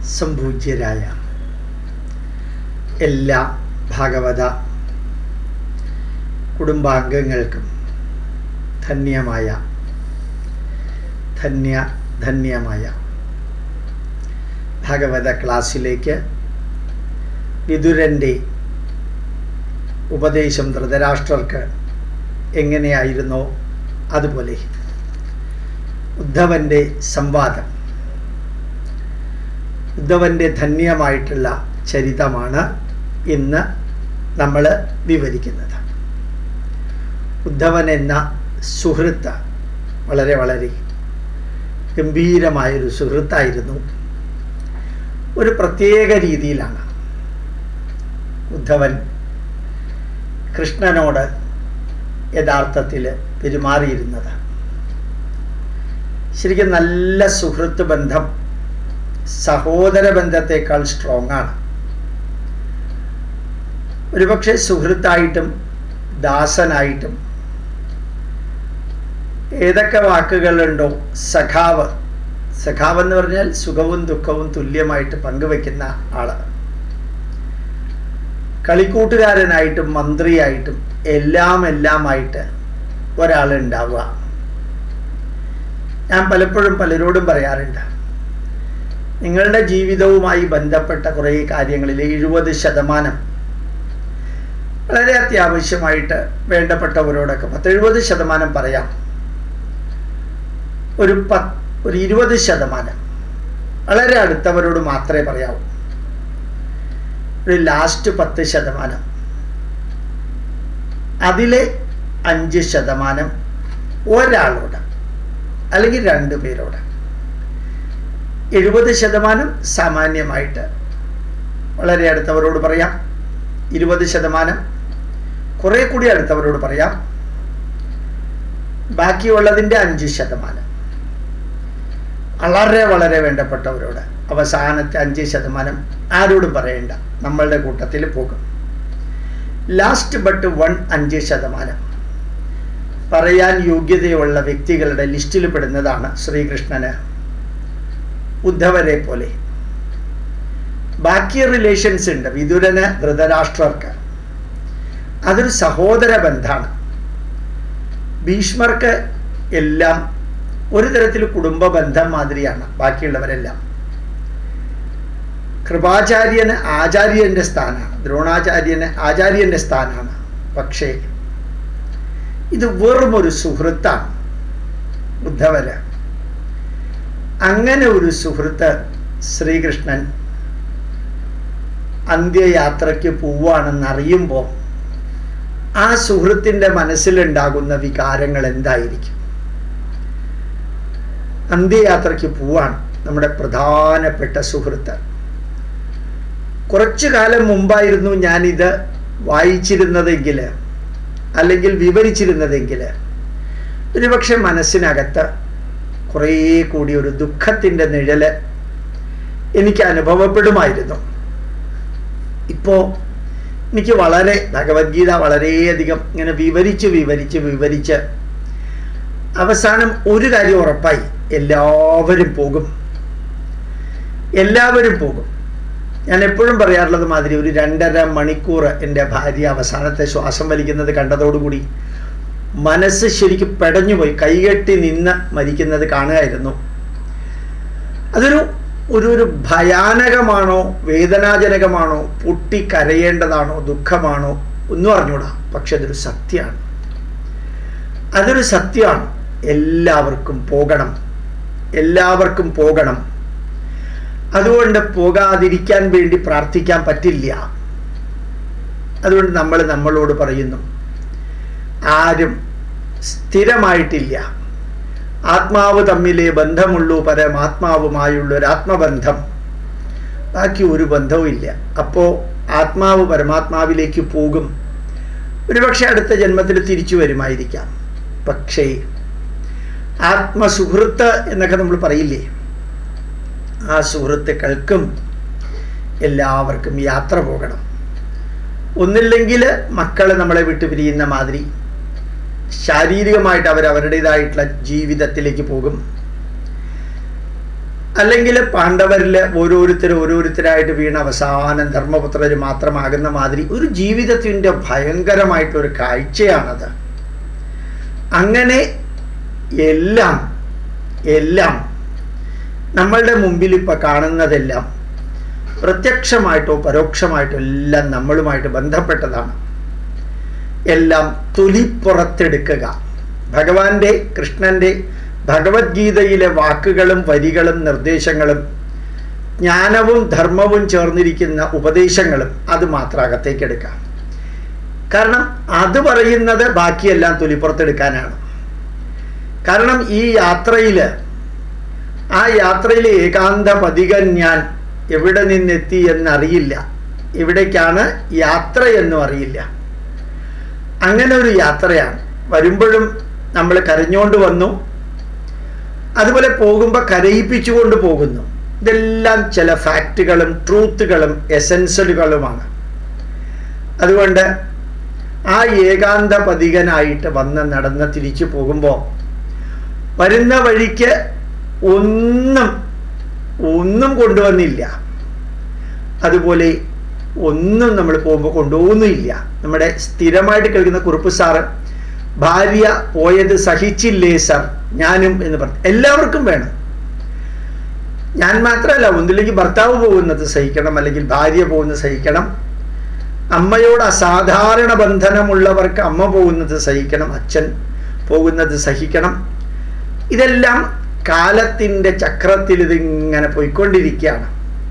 സംപൂജ്യരായ എല്ലാ ഭാഗവത കുടുംബാംഗങ്ങൾക്കും ധന്യമായ ധന്യ ധന്യമായ ഭാഗവത ക്ലാസ്സിലേക്ക് വിതുരൻ്റെ ഉപദേശം ധൃതരാഷ്ട്രർക്ക് എങ്ങനെയായിരുന്നോ അതുപോലെ ഉദ്ധവൻ്റെ സംവാദം ഉദ്ധവൻ്റെ ധന്യമായിട്ടുള്ള ചരിതമാണ് ഇന്ന് നമ്മൾ വിവരിക്കുന്നത് ഉദ്ധവൻ എന്ന സുഹൃത്ത് വളരെ വളരെ ഗംഭീരമായൊരു സുഹൃത്തായിരുന്നു ഒരു പ്രത്യേക രീതിയിലാണ് ഉദ്ധവൻ കൃഷ്ണനോട് യഥാർത്ഥത്തിൽ പെരുമാറിയിരുന്നത് ശരിക്കും നല്ല സുഹൃത്ത് ബന്ധം സഹോദര ബന്ധത്തെക്കാൾ സ്ട്രോങ് ആണ് ഒരുപക്ഷെ സുഹൃത്തായിട്ടും ദാസനായിട്ടും ഏതൊക്കെ വാക്കുകളുണ്ടോ സഖാവ് സഖാവ് എന്ന് പറഞ്ഞാൽ സുഖവും ദുഃഖവും തുല്യമായിട്ട് പങ്കുവെക്കുന്ന ആള് കളിക്കൂട്ടുകാരനായിട്ടും മന്ത്രിയായിട്ടും എല്ലാം എല്ലാമായിട്ട് ഒരാളുണ്ടാവുക ഞാൻ പലപ്പോഴും പലരോടും പറയാറുണ്ട് നിങ്ങളുടെ ജീവിതവുമായി ബന്ധപ്പെട്ട കുറേ കാര്യങ്ങളിൽ എഴുപത് ശതമാനം വളരെ അത്യാവശ്യമായിട്ട് വേണ്ടപ്പെട്ടവരോടൊക്കെ പത്തെഴുപത് ശതമാനം പറയാം ഒരു പത്ത് ഒരു ഇരുപത് ശതമാനം വളരെ അടുത്തവരോട് മാത്രമേ പറയാവൂ ഒരു ലാസ്റ്റ് പത്ത് ശതമാനം അതിലെ അഞ്ച് ശതമാനം ഒരാളോട് അല്ലെങ്കിൽ രണ്ട് പേരോട് എഴുപത് ശതമാനം സാമാന്യമായിട്ട് വളരെ അടുത്തവരോട് പറയാം ഇരുപത് ശതമാനം കുറെ കൂടി അടുത്തവരോട് പറയാം ബാക്കിയുള്ളതിൻ്റെ അഞ്ച് ശതമാനം വളരെ വളരെ വേണ്ടപ്പെട്ടവരോട് അവസാനത്തെ അഞ്ച് ശതമാനം ആരോടും പറയണ്ട നമ്മളുടെ കൂട്ടത്തിൽ പോകും ലാസ്റ്റ് ബട്ട് വൺ അഞ്ച് ശതമാനം പറയാൻ യോഗ്യതയുള്ള വ്യക്തികളുടെ ലിസ്റ്റിൽ പെടുന്നതാണ് ശ്രീകൃഷ്ണന് ഉദ്ധവരെ പോലെ ബാക്കി റിലേഷൻസ് ഉണ്ട് വിതുരന് ധൃതരാഷ്ട്രർക്ക് അതൊരു സഹോദര ബന്ധമാണ് ഭീഷ്മർക്ക് എല്ലാം ഒരു തരത്തിൽ കുടുംബ ബന്ധം മാതിരിയാണ് ബാക്കിയുള്ളവരെല്ലാം കൃപാചാര്യന് ആചാര്യന്റെ സ്ഥാനമാണ് ദ്രോണാചാര്യന് ആചാര്യന്റെ സ്ഥാനമാണ് പക്ഷേ ഇത് വെറും ഒരു സുഹൃത്താണ് ഉദ്ധവര് അങ്ങനെ ഒരു സുഹൃത്ത് ശ്രീകൃഷ്ണൻ അന്ത്യയാത്രയ്ക്ക് പോവാണെന്നറിയുമ്പോൾ ആ സുഹൃത്തിൻ്റെ മനസ്സിലുണ്ടാകുന്ന വികാരങ്ങൾ എന്തായിരിക്കും അന്ത്യയാത്രയ്ക്ക് പോവാണ് നമ്മുടെ പ്രധാനപ്പെട്ട സുഹൃത്ത് കുറച്ചു കാലം മുമ്പായിരുന്നു ഞാനിത് വായിച്ചിരുന്നതെങ്കിൽ അല്ലെങ്കിൽ വിവരിച്ചിരുന്നതെങ്കിൽ ഒരുപക്ഷെ മനസ്സിനകത്ത് കുറേ കൂടി ഒരു ദുഃഖത്തിൻ്റെ നിഴല് എനിക്ക് അനുഭവപ്പെടുമായിരുന്നു ഇപ്പോൾ എനിക്ക് വളരെ ഭഗവത്ഗീത വളരെയധികം ഇങ്ങനെ വിവരിച്ച് വിവരിച്ച് വിവരിച്ച് അവസാനം ഒരു കാര്യം ഉറപ്പായി എല്ലാവരും പോകും എല്ലാവരും പോകും ഞാൻ എപ്പോഴും പറയാറുള്ളത് മാതിരി ഒരു രണ്ടര മണിക്കൂർ എൻ്റെ ഭാര്യ അവസാനത്തെ ശ്വാസം വലിക്കുന്നത് കണ്ടതോടുകൂടി മനസ്സ് ശരിക്കും പെടഞ്ഞുപോയി കൈകെട്ടി നിന്ന് മരിക്കുന്നത് കാണുകയായിരുന്നു അതൊരു ഒരു ഒരു ഭയാനകമാണോ വേദനാജനകമാണോ പൊട്ടി കരയേണ്ടതാണോ ദുഃഖമാണോ ഒന്നും അറിഞ്ഞൂടാ പക്ഷെ അതൊരു സത്യമാണ് അതൊരു സത്യമാണ് എല്ലാവർക്കും പോകണം എല്ലാവർക്കും പോകണം അതുകൊണ്ട് പോകാതിരിക്കാൻ വേണ്ടി പ്രാർത്ഥിക്കാൻ പറ്റില്ല അതുകൊണ്ട് നമ്മൾ നമ്മളോട് പറയുന്നു ആരും സ്ഥിരമായിട്ടില്ല ആത്മാവ് തമ്മിലേ ബന്ധമുള്ളൂ പരമാത്മാവുമായുള്ള ഒരു ആത്മബന്ധം ബാക്കി ഒരു ബന്ധവും ഇല്ല അപ്പോൾ ആത്മാവ് പരമാത്മാവിലേക്ക് പോകും ഒരുപക്ഷെ അടുത്ത ജന്മത്തിൽ തിരിച്ചു വരുമായിരിക്കാം പക്ഷേ ആത്മസുഹൃത്ത് എന്നൊക്കെ നമ്മൾ പറയില്ലേ ആ സുഹൃത്തുക്കൾക്കും എല്ലാവർക്കും യാത്ര പോകണം ഒന്നില്ലെങ്കിൽ മക്കൾ നമ്മളെ വിട്ടു പിരിയുന്ന മാതിരി ശാരീരികമായിട്ട് അവർ അവരുടേതായിട്ടുള്ള ജീവിതത്തിലേക്ക് പോകും അല്ലെങ്കിൽ പാണ്ഡവരിൽ ഓരോരുത്തർ ഓരോരുത്തരായിട്ട് വീണ അവസാനം ധർമ്മപുത്രർ മാത്രമാകുന്ന മാതിരി ഒരു ജീവിതത്തിൻ്റെ ഭയങ്കരമായിട്ടൊരു കാഴ്ചയാണത് അങ്ങനെ എല്ലാം എല്ലാം നമ്മളുടെ മുമ്പിൽ ഇപ്പം കാണുന്നതെല്ലാം പ്രത്യക്ഷമായിട്ടോ പരോക്ഷമായിട്ടോ എല്ലാം നമ്മളുമായിട്ട് ബന്ധപ്പെട്ടതാണ് എല്ലാം തൊലിപ്പുറത്തെടുക്കുക ഭഗവാന്റെ കൃഷ്ണന്റെ ഭഗവത്ഗീതയിലെ വാക്കുകളും വരികളും നിർദ്ദേശങ്ങളും ജ്ഞാനവും ധർമ്മവും ചേർന്നിരിക്കുന്ന ഉപദേശങ്ങളും അത് മാത്രം അകത്തേക്ക് എടുക്കാം കാരണം അത് പറയുന്നത് ബാക്കിയെല്ലാം തൊലിപ്പുറത്തെടുക്കാനാണ് കാരണം ഈ യാത്രയിൽ ആ യാത്രയിൽ ഏകാന്ത പതികൻ ഞാൻ എവിടെ നിന്നെത്തി എന്നറിയില്ല എവിടേക്കാണ് യാത്ര എന്നും അറിയില്ല അങ്ങനെ ഒരു യാത്രയാണ് വരുമ്പോഴും നമ്മൾ കരഞ്ഞുകൊണ്ട് വന്നു അതുപോലെ പോകുമ്പോൾ കരയിപ്പിച്ചുകൊണ്ട് പോകുന്നു ഇതെല്ലാം ചില ഫാക്റ്റുകളും ട്രൂത്തുകളും എസെൻസലുകളുമാണ് അതുകൊണ്ട് ആ ഏകാന്ത പതികനായിട്ട് വന്ന് നടന്ന് തിരിച്ചു പോകുമ്പോൾ വരുന്ന വഴിക്ക് ഒന്നും ഒന്നും കൊണ്ടുവന്നില്ല അതുപോലെ ഒന്നും നമ്മൾ പോകുമ്പോൾ കൊണ്ടുപോകുന്നില്ല നമ്മുടെ സ്ഥിരമായിട്ട് കേൾക്കുന്ന കുറുപ്പ് സാറ് ഭാര്യ പോയത് സഹിച്ചില്ലേ സർ ഞാനും എന്ന് പറഞ്ഞു എല്ലാവർക്കും വേണം ഞാൻ മാത്രമല്ല ഒന്നിലേക്ക് ഭർത്താവ് പോകുന്നത് സഹിക്കണം അല്ലെങ്കിൽ ഭാര്യ പോകുന്നത് സഹിക്കണം അമ്മയോട് അസാധാരണ ബന്ധനമുള്ളവർക്ക് അമ്മ പോകുന്നത് സഹിക്കണം അച്ഛൻ പോകുന്നത് സഹിക്കണം ഇതെല്ലാം കാലത്തിൻ്റെ ചക്രത്തിൽ ഇതിങ്ങനെ പോയിക്കൊണ്ടിരിക്കുകയാണ്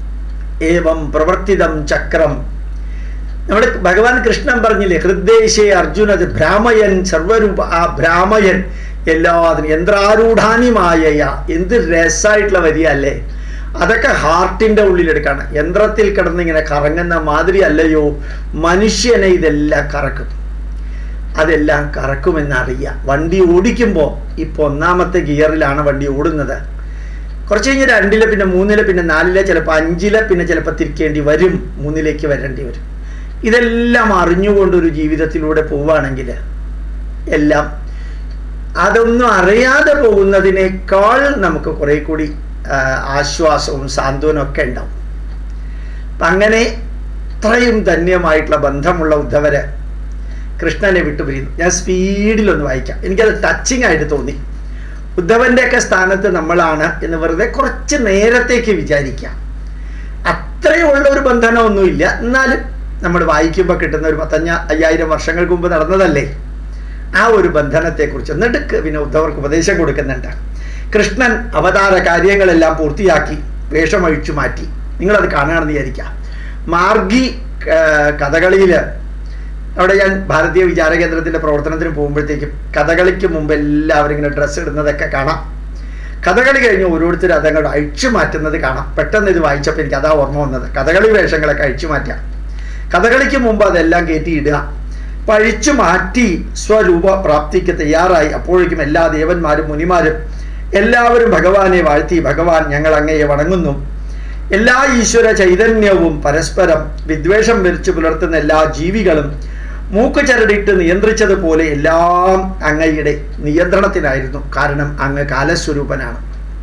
ഏവം പ്രവർത്തിതം ചക്രം നമ്മുടെ ഭഗവാൻ കൃഷ്ണൻ പറഞ്ഞില്ലേ ഹൃദ്ദേശേ അർജുനത് ഭ്രാമയൻ സർവരൂപ ആ ഭ്രാമയൻ എല്ലാത്തിനും യന്ത്രാരൂഢാനിമായ എന്ത് രസമായിട്ടുള്ള വരിക അല്ലേ അതൊക്കെ ഹാർട്ടിൻ്റെ ഉള്ളിലെടുക്കാണ് യന്ത്രത്തിൽ കിടന്ന് ഇങ്ങനെ കറങ്ങുന്ന മാതിരി അല്ലയോ മനുഷ്യനെ ഇതെല്ലാം കറക്കും അതെല്ലാം കറക്കുമെന്നറിയാം വണ്ടി ഓടിക്കുമ്പോൾ ഇപ്പോൾ ഒന്നാമത്തെ ഗിയറിലാണ് വണ്ടി ഓടുന്നത് കുറച്ച് കഴിഞ്ഞ് രണ്ടിലെ പിന്നെ മൂന്നിലെ പിന്നെ നാലിലെ ചിലപ്പോൾ അഞ്ചിലെ പിന്നെ ചിലപ്പോൾ തിരിക്കേണ്ടി വരും മൂന്നിലേക്ക് വരേണ്ടി വരും ഇതെല്ലാം അറിഞ്ഞുകൊണ്ട് ഒരു ജീവിതത്തിലൂടെ പോവുകയാണെങ്കിൽ എല്ലാം അതൊന്നും അറിയാതെ പോകുന്നതിനേക്കാൾ നമുക്ക് കുറെ കൂടി ആശ്വാസവും സാന്ത്വനവും ഒക്കെ ഉണ്ടാവും അപ്പം അങ്ങനെ ഇത്രയും ധന്യമായിട്ടുള്ള ബന്ധമുള്ള ഉദ്ധവര് കൃഷ്ണനെ വിട്ടുപിരിയുന്നു ഞാൻ സ്പീഡിലൊന്ന് വായിക്കാം എനിക്കത് ടച്ചിങ് ആയിട്ട് തോന്നി ഉദ്ധവൻ്റെയൊക്കെ സ്ഥാനത്ത് നമ്മളാണ് എന്ന് വെറുതെ കുറച്ച് നേരത്തേക്ക് വിചാരിക്കാം അത്രയുള്ള ഒരു ബന്ധനമൊന്നുമില്ല എന്നാലും നമ്മൾ വായിക്കുമ്പോൾ കിട്ടുന്ന ഒരു പത്തഞ്ഞ അയ്യായിരം വർഷങ്ങൾക്ക് മുമ്പ് നടന്നതല്ലേ ആ ഒരു ബന്ധനത്തെക്കുറിച്ച് എന്നിട്ട് പിന്നെ ഉദ്ധവർക്ക് ഉപദേശം കൊടുക്കുന്നുണ്ട് കൃഷ്ണൻ അവതാര കാര്യങ്ങളെല്ലാം പൂർത്തിയാക്കി വേഷമഴിച്ചു മാറ്റി നിങ്ങളത് കാണുകയാണെന്ന് വിചാരിക്കാം മാർഗി കഥകളിയിൽ അവിടെ ഞാൻ ഭാരതീയ വിചാര കേന്ദ്രത്തിൻ്റെ പ്രവർത്തനത്തിന് പോകുമ്പോഴത്തേക്കും കഥകളിക്ക് മുമ്പ് എല്ലാവരും ഇങ്ങനെ ഡ്രസ്സ് ഇടുന്നതൊക്കെ കാണാം കഥകളി കഴിഞ്ഞ് ഓരോരുത്തർ അതങ്ങോട്ട് അഴിച്ചു മാറ്റുന്നത് കാണാം പെട്ടെന്ന് ഇത് വായിച്ചപ്പോൾ എനിക്ക് അതാ ഓർമ്മ വന്നത് കഥകളി വേഷങ്ങളൊക്കെ അഴിച്ചു മാറ്റാം കഥകളിക്ക് മുമ്പ് അതെല്ലാം കയറ്റി ഇടുക അപ്പം അഴിച്ചു മാറ്റി സ്വരൂപ പ്രാപ്തിക്ക് തയ്യാറായി അപ്പോഴേക്കും എല്ലാ ദേവന്മാരും മുനിമാരും എല്ലാവരും ഭഗവാനെ വാഴ്ത്തി ഭഗവാൻ ഞങ്ങൾ അങ്ങയെ വണങ്ങുന്നു എല്ലാ ഈശ്വര ചൈതന്യവും പരസ്പരം വിദ്വേഷം വരിച്ചു പുലർത്തുന്ന എല്ലാ ജീവികളും മൂക്ക് ചരടിട്ട് നിയന്ത്രിച്ചതുപോലെ എല്ലാം അങ്ങയുടെ നിയന്ത്രണത്തിലായിരുന്നു കാരണം അങ്ങ് കാലസ്വരൂപനാണ്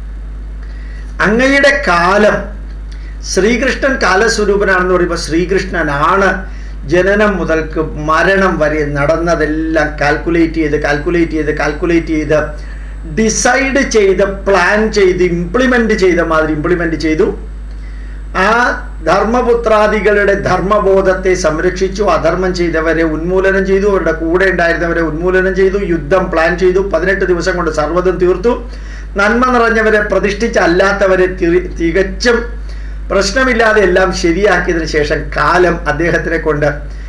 അങ്ങയുടെ കാലം ശ്രീകൃഷ്ണൻ കാലസ്വരൂപനാണെന്ന് പറയുമ്പോൾ ശ്രീകൃഷ്ണനാണ് ജനനം മുതൽക്ക് മരണം വരെ നടന്നതെല്ലാം കാൽക്കുലേറ്റ് ചെയ്ത് കാൽക്കുലേറ്റ് ചെയ്ത് കാൽക്കുലേറ്റ് ചെയ്ത് ഡിസൈഡ് ചെയ്ത് പ്ലാൻ ചെയ്ത് ഇംപ്ലിമെന്റ് ചെയ്ത മാതിരി ഇംപ്ലിമെന്റ് ചെയ്തു ആ ധർമ്മപുത്രാദികളുടെ ധർമ്മബോധത്തെ സംരക്ഷിച്ചു അധർമ്മം ചെയ്തവരെ ഉന്മൂലനം ചെയ്തു അവരുടെ കൂടെ ഉണ്ടായിരുന്നവരെ ഉന്മൂലനം ചെയ്തു യുദ്ധം പ്ലാൻ ചെയ്തു പതിനെട്ട് ദിവസം കൊണ്ട് സർവ്വതും തീർത്തു നന്മ നിറഞ്ഞവരെ പ്രതിഷ്ഠിച്ച അല്ലാത്തവരെ തികച്ചും പ്രശ്നമില്ലാതെ എല്ലാം ശരിയാക്കിയതിനു ശേഷം കാലം അദ്ദേഹത്തിനെ കൊണ്ട്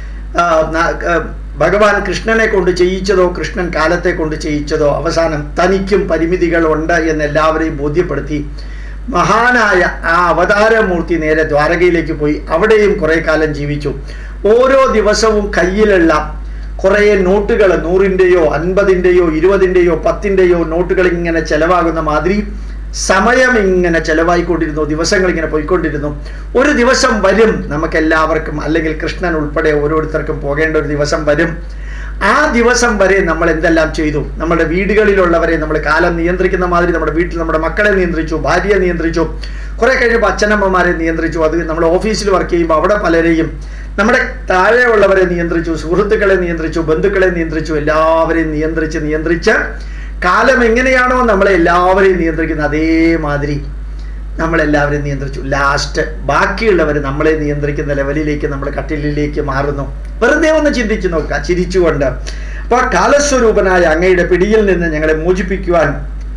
ഭഗവാൻ കൃഷ്ണനെ കൊണ്ട് ചെയ്യിച്ചതോ കൃഷ്ണൻ കാലത്തെ കൊണ്ട് ചെയ്യിച്ചതോ അവസാനം തനിക്കും പരിമിതികളുണ്ട് എന്ന് എല്ലാവരെയും ബോധ്യപ്പെടുത്തി മഹാനായ ആ അവതാരമൂർത്തി നേരെ ദ്വാരകയിലേക്ക് പോയി അവിടെയും കുറെ കാലം ജീവിച്ചു ഓരോ ദിവസവും കയ്യിലുള്ള കുറേ നോട്ടുകൾ നൂറിൻ്റെയോ അൻപതിൻ്റെയോ ഇരുപതിൻ്റെയോ പത്തിൻ്റെയോ നോട്ടുകൾ ഇങ്ങനെ ചെലവാകുന്ന മാതിരി സമയം ഇങ്ങനെ ചെലവായിക്കൊണ്ടിരുന്നു ദിവസങ്ങൾ ഇങ്ങനെ പോയിക്കൊണ്ടിരുന്നു ഒരു ദിവസം വരും നമുക്കെല്ലാവർക്കും അല്ലെങ്കിൽ കൃഷ്ണൻ ഉൾപ്പെടെ ഓരോരുത്തർക്കും പോകേണ്ട ഒരു ദിവസം വരും ആ ദിവസം വരെ നമ്മൾ എന്തെല്ലാം ചെയ്തു നമ്മുടെ വീടുകളിലുള്ളവരെ നമ്മൾ കാലം നിയന്ത്രിക്കുന്ന മാതിരി നമ്മുടെ വീട്ടിൽ നമ്മുടെ മക്കളെ നിയന്ത്രിച്ചു ഭാര്യയെ നിയന്ത്രിച്ചു കുറെ കഴിയുമ്പോൾ അച്ഛനമ്മമാരെ നിയന്ത്രിച്ചു അത് നമ്മൾ ഓഫീസിൽ വർക്ക് ചെയ്യുമ്പോൾ അവിടെ പലരെയും നമ്മുടെ താഴെയുള്ളവരെ നിയന്ത്രിച്ചു സുഹൃത്തുക്കളെ നിയന്ത്രിച്ചു ബന്ധുക്കളെ നിയന്ത്രിച്ചു എല്ലാവരെയും നിയന്ത്രിച്ച് നിയന്ത്രിച്ച് കാലം എങ്ങനെയാണോ നമ്മളെ എല്ലാവരെയും നിയന്ത്രിക്കുന്നത് അതേമാതിരി നമ്മളെല്ലാവരെയും നിയന്ത്രിച്ചു ലാസ്റ്റ് ബാക്കിയുള്ളവർ നമ്മളെ നിയന്ത്രിക്കുന്ന ലെവലിലേക്ക് നമ്മൾ കട്ടിലിലേക്ക് മാറുന്നു വെറുതെ ഒന്ന് ചിന്തിച്ചു നോക്കുക ചിരിച്ചുകൊണ്ട് അപ്പോൾ കാലസ്വരൂപനായ അങ്ങയുടെ പിടിയിൽ നിന്ന് ഞങ്ങളെ മോചിപ്പിക്കുവാൻ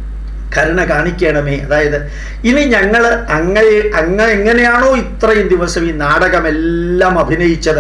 കരുണ കാണിക്കണമേ അതായത് ഇനി ഞങ്ങൾ അങ്ങയെ അങ്ങ എങ്ങനെയാണോ ഇത്രയും ദിവസം ഈ നാടകമെല്ലാം അഭിനയിച്ചത്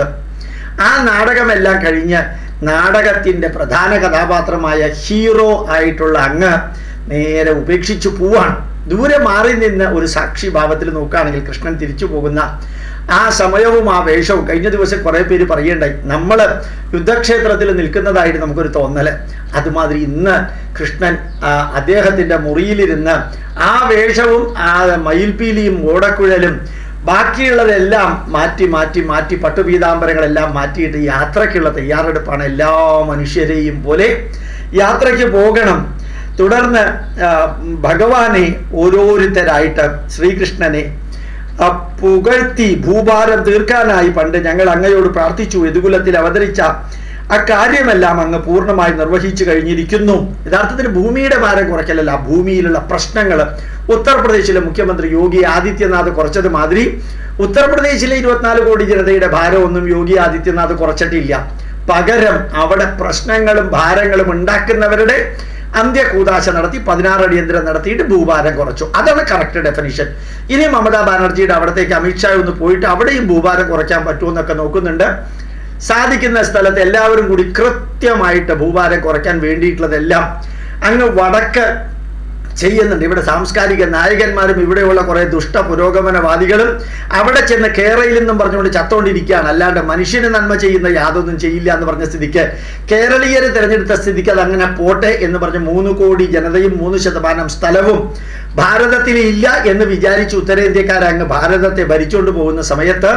ആ നാടകമെല്ലാം കഴിഞ്ഞ് നാടകത്തിൻ്റെ പ്രധാന കഥാപാത്രമായ ഹീറോ ആയിട്ടുള്ള അങ്ങ് നേരെ ഉപേക്ഷിച്ചു പോവാണ് ദൂരെ മാറി നിന്ന് ഒരു സാക്ഷി ഭാവത്തിൽ നോക്കുകയാണെങ്കിൽ കൃഷ്ണൻ തിരിച്ചു പോകുന്ന ആ സമയവും ആ വേഷവും കഴിഞ്ഞ ദിവസം കുറേ പേര് പറയണ്ടായി നമ്മൾ യുദ്ധക്ഷേത്രത്തിൽ നിൽക്കുന്നതായിട്ട് നമുക്കൊരു തോന്നല് അതുമാതിരി ഇന്ന് കൃഷ്ണൻ ആ, അദ്ദേഹത്തിന്റെ മുറിയിലിരുന്ന് ആ വേഷവും ആ മയിൽപീലിയും ഓടക്കുഴലും ബാക്കിയുള്ളതെല്ലാം മാറ്റി മാറ്റി മാറ്റി പട്ടുപീതാംബരങ്ങളെല്ലാം മാറ്റിയിട്ട് യാത്രയ്ക്കുള്ള തയ്യാറെടുപ്പാണ് എല്ലാ മനുഷ്യരെയും പോലെ യാത്രയ്ക്ക് പോകണം തുടർന്ന് ആ, ഭഗവാനെ ഓരോരുത്തരായിട്ട് ശ്രീകൃഷ്ണനെ ആ, പുകഴ്ത്തി ഭൂഭാരം തീർക്കാനായി പണ്ട് ഞങ്ങൾ അങ്ങയോട് പ്രാർത്ഥിച്ചു യദുകുലത്തിൽ അവതരിച്ച ആ കാര്യമെല്ലാം അങ്ങ് പൂർണ്ണമായി നിർവഹിച്ചു കഴിഞ്ഞിരിക്കുന്നു യഥാർത്ഥത്തിൽ ഭൂമിയുടെ ഭാരം കുറയ്ക്കലല്ല ഭൂമിയിലുള്ള പ്രശ്നങ്ങൾ ഉത്തർപ്രദേശിലെ മുഖ്യമന്ത്രി യോഗി ആദിത്യനാഥ് കുറച്ചത് മാതിരി ഉത്തർപ്രദേശിലെ ഇരുപത്തിനാല് കോടി ജനതയുടെ ഭാരമൊന്നും യോഗി ആദിത്യനാഥ് കുറച്ചിട്ടില്ല പകരം അവിടെ പ്രശ്നങ്ങളും ഭാരങ്ങളും ഉണ്ടാക്കുന്നവരുടെ അന്ത്യകൂതാശ നടത്തി പതിനാറ് അടിയന്തരം നടത്തിയിട്ട് ഭൂഭാരം കുറച്ചു അതാണ് കറക്റ്റ് ഡെഫിനിഷൻ ഇനി മമതാ ബാനർജിയുടെ അവിടത്തേക്ക് അമിത്ഷാ ഒന്ന് പോയിട്ട് അവിടെയും ഭൂഭാരം കുറയ്ക്കാൻ പറ്റുമെന്നൊക്കെ നോക്കുന്നുണ്ട് സാധിക്കുന്ന സ്ഥലത്ത് എല്ലാവരും കൂടി കൃത്യമായിട്ട് ഭൂഭാരം കുറയ്ക്കാൻ വേണ്ടിയിട്ടുള്ളതെല്ലാം അങ്ങ് വടക്ക് ചെയ്യുന്നുണ്ട് ഇവിടെ സാംസ്കാരിക നായകന്മാരും ഇവിടെയുള്ള കുറെ ദുഷ്ട പുരോഗമനവാദികളും അവിടെ ചെന്ന് കേരളയിൽ നിന്നും പറഞ്ഞുകൊണ്ട് ചത്തോണ്ടിരിക്കുകയാണ് അല്ലാണ്ട് മനുഷ്യന് നന്മ ചെയ്യുന്ന യാതൊന്നും ചെയ്യില്ല എന്ന് പറഞ്ഞ സ്ഥിതിക്ക് കേരളീയരെ തിരഞ്ഞെടുത്ത സ്ഥിതിക്ക് അത് അങ്ങനെ പോട്ടെ എന്ന് പറഞ്ഞ് മൂന്ന് കോടി ജനതയും മൂന്ന് ശതമാനം സ്ഥലവും ഭാരതത്തിൽ ഇല്ല എന്ന് വിചാരിച്ച് ഉത്തരേന്ത്യക്കാർ അങ്ങ് ഭാരതത്തെ ഭരിച്ചുകൊണ്ട് പോകുന്ന സമയത്ത്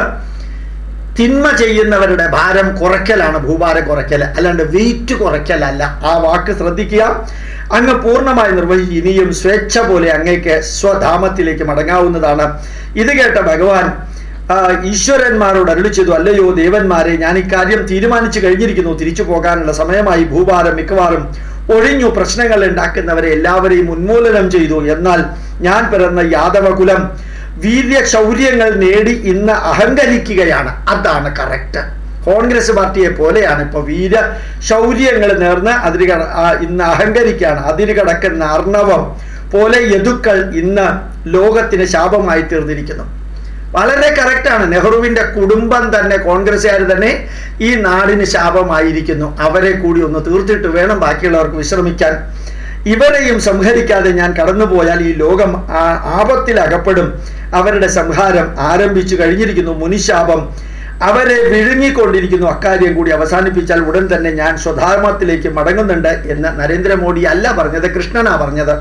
തിന്മ ചെയ്യുന്നവരുടെ ഭാരം കുറയ്ക്കലാണ് ഭൂഭാരം കുറയ്ക്കൽ അല്ലാണ്ട് വെയിറ്റ് കുറയ്ക്കലല്ല ആ വാക്ക് ശ്രദ്ധിക്കുക അങ്ങ് പൂർണ്ണമായി നിർവഹിച്ച് ഇനിയും സ്വേച്ഛ പോലെ അങ്ങേക്ക് സ്വധാമത്തിലേക്ക് മടങ്ങാവുന്നതാണ് ഇത് കേട്ട ഭഗവാൻ ആ, ഈശ്വരന്മാരോട് അരുളി ചെയ്തു അല്ലയോ ദേവന്മാരെ ഞാൻ ഇക്കാര്യം തീരുമാനിച്ചു കഴിഞ്ഞിരിക്കുന്നു തിരിച്ചു പോകാനുള്ള സമയമായി ഭൂഭാരം മിക്കവാറും ഒഴിഞ്ഞു പ്രശ്നങ്ങൾ ഉണ്ടാക്കുന്നവരെ എല്ലാവരെയും ഉന്മൂലനം ചെയ്തു എന്നാൽ ഞാൻ പിറന്ന യാദവകുലം വീര്യ ശൗര്യങ്ങൾ നേടി ഇന്ന് അഹങ്കരിക്കുകയാണ് അതാണ് കറക്റ്റ് കോൺഗ്രസ് പാർട്ടിയെ പോലെയാണ് ഇപ്പൊ വീര ശൗര്യങ്ങൾ നേർന്ന് അതിര് കട ആ, ഇന്ന് അഹങ്കരിക്കുകയാണ് അതിര് കടക്കുന്ന അർണവം പോലെ യദുക്കൾ ഇന്ന് ലോകത്തിന് ശാപമായി തീർന്നിരിക്കുന്നു വളരെ കറക്റ്റാണ് നെഹ്റുവിന്റെ കുടുംബം തന്നെ കോൺഗ്രസ്സുകാർ തന്നെ ഈ നാടിന് ശാപമായിരിക്കുന്നു അവരെ കൂടി ഒന്ന് തീർത്തിട്ട് വേണം ബാക്കിയുള്ളവർക്ക് വിശ്രമിക്കാൻ ഇവരെയും സംഹരിക്കാതെ ഞാൻ കടന്നുപോയാൽ ഈ ലോകം ആ ആപത്തിൽ അകപ്പെടും അവരുടെ സംഹാരം ആരംഭിച്ചു കഴിഞ്ഞിരിക്കുന്നു മുനിശാപം അവരെ വിഴുങ്ങിക്കൊണ്ടിരിക്കുന്നു അക്കാര്യം കൂടി അവസാനിപ്പിച്ചാൽ ഉടൻ തന്നെ ഞാൻ സ്വധാമത്തിലേക്ക് മടങ്ങുന്നുണ്ട് എന്ന് നരേന്ദ്രമോദി അല്ല പറഞ്ഞത് കൃഷ്ണനാ പറഞ്ഞത്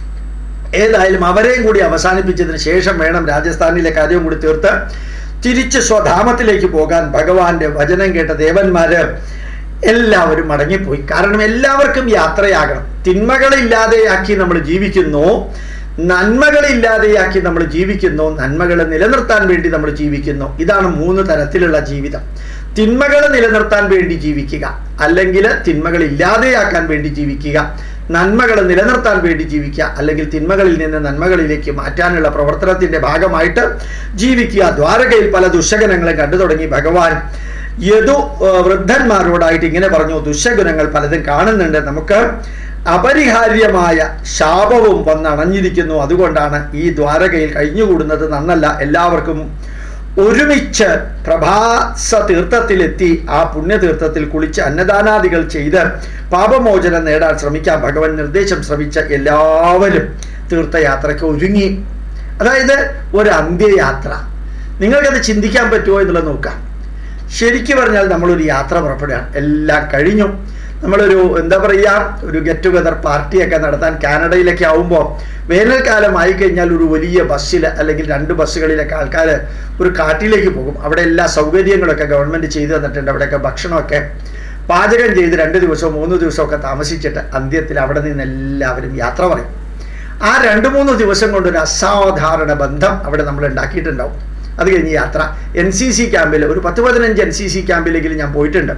ഏതായാലും അവരെയും കൂടി അവസാനിപ്പിച്ചതിന് ശേഷം വേണം രാജസ്ഥാനിലെ കാര്യവും കൂടി തീർത്ത് തിരിച്ച് സ്വധാമത്തിലേക്ക് പോകാൻ ഭഗവാന്റെ വചനം കേട്ട ദേവന്മാര് എല്ലാവരും മടങ്ങിപ്പോയി കാരണം എല്ലാവർക്കും യാത്രയാകണം തിന്മകളില്ലാതെയാക്കി നമ്മൾ ജീവിക്കുന്നു നന്മകളില്ലാതെയാക്കി നമ്മൾ ജീവിക്കുന്നു നന്മകളെ നിലനിർത്താൻ വേണ്ടി നമ്മൾ ജീവിക്കുന്നു ഇതാണ് മൂന്ന് തരത്തിലുള്ള ജീവിതം തിന്മകൾ നിലനിർത്താൻ വേണ്ടി ജീവിക്കുക അല്ലെങ്കിൽ തിന്മകൾ ഇല്ലാതെയാക്കാൻ വേണ്ടി ജീവിക്കുക നന്മകൾ നിലനിർത്താൻ വേണ്ടി ജീവിക്കുക അല്ലെങ്കിൽ തിന്മകളിൽ നിന്ന് നന്മകളിലേക്ക് മാറ്റാനുള്ള പ്രവർത്തനത്തിന്റെ ഭാഗമായിട്ട് ജീവിക്കുക ദ്വാരകയിൽ പല ദുശകനങ്ങളെ കണ്ടു തുടങ്ങി ഭഗവാൻ യദു ഏർ വൃദ്ധന്മാരോടായിട്ട് ഇങ്ങനെ പറഞ്ഞു ദുശഗുണങ്ങൾ പലതും കാണുന്നുണ്ട് നമുക്ക് അപരിഹാര്യമായ ശാപവും വന്നണഞ്ഞിരിക്കുന്നു അതുകൊണ്ടാണ് ഈ ദ്വാരകയിൽ കഴിഞ്ഞുകൂടുന്നത് നന്നല്ല എല്ലാവർക്കും ഒരുമിച്ച് പ്രഭാസ തീർത്ഥത്തിലെത്തി ആ പുണ്യതീർത്ഥത്തിൽ കുളിച്ച് അന്നദാനാദികൾ ചെയ്ത് പാപമോചനം നേടാൻ ശ്രമിക്കാൻ ഭഗവൻ നിർദ്ദേശം ശ്രമിച്ച എല്ലാവരും തീർത്ഥയാത്രയ്ക്ക് ഒരുങ്ങി അതായത് ഒരു അന്ത്യയാത്ര നിങ്ങൾക്കത് ചിന്തിക്കാൻ പറ്റുമോ എന്നുള്ളത് നോക്കാം ശരിക്കു പറഞ്ഞാൽ നമ്മളൊരു യാത്ര പുറപ്പെടുകയാണ് എല്ലാം കഴിഞ്ഞു നമ്മളൊരു എന്താ പറയുക ഒരു ഗെറ്റ് ടുഗദർ പാർട്ടിയൊക്കെ നടത്താൻ കാനഡയിലൊക്കെ ആവുമ്പോൾ വേനൽക്കാലം ആയി കഴിഞ്ഞാൽ ഒരു വലിയ ബസ്സിൽ അല്ലെങ്കിൽ രണ്ട് ബസ്സുകളിലൊക്കെ ആൾക്കാർ ഒരു കാട്ടിലേക്ക് പോകും അവിടെ എല്ലാ സൗകര്യങ്ങളൊക്കെ ഗവൺമെൻറ് ചെയ്തു തന്നിട്ടുണ്ട് അവിടെയൊക്കെ ഭക്ഷണമൊക്കെ പാചകം ചെയ്ത് രണ്ട് ദിവസവും മൂന്ന് ദിവസമൊക്കെ താമസിച്ചിട്ട് അന്ത്യത്തിൽ അവിടെ നിന്ന് എല്ലാവരും യാത്ര പറയും ആ രണ്ട് മൂന്ന് ദിവസം കൊണ്ടൊരു അസാധാരണ ബന്ധം അവിടെ നമ്മൾ ഉണ്ടാക്കിയിട്ടുണ്ടാവും അത് കഴിഞ്ഞ് യാത്ര എൻ സി സി ക്യാമ്പിൽ ഒരു പത്ത് പതിനഞ്ച് എൻ സി സി ക്യാമ്പിലെങ്കിലും ഞാൻ പോയിട്ടുണ്ട്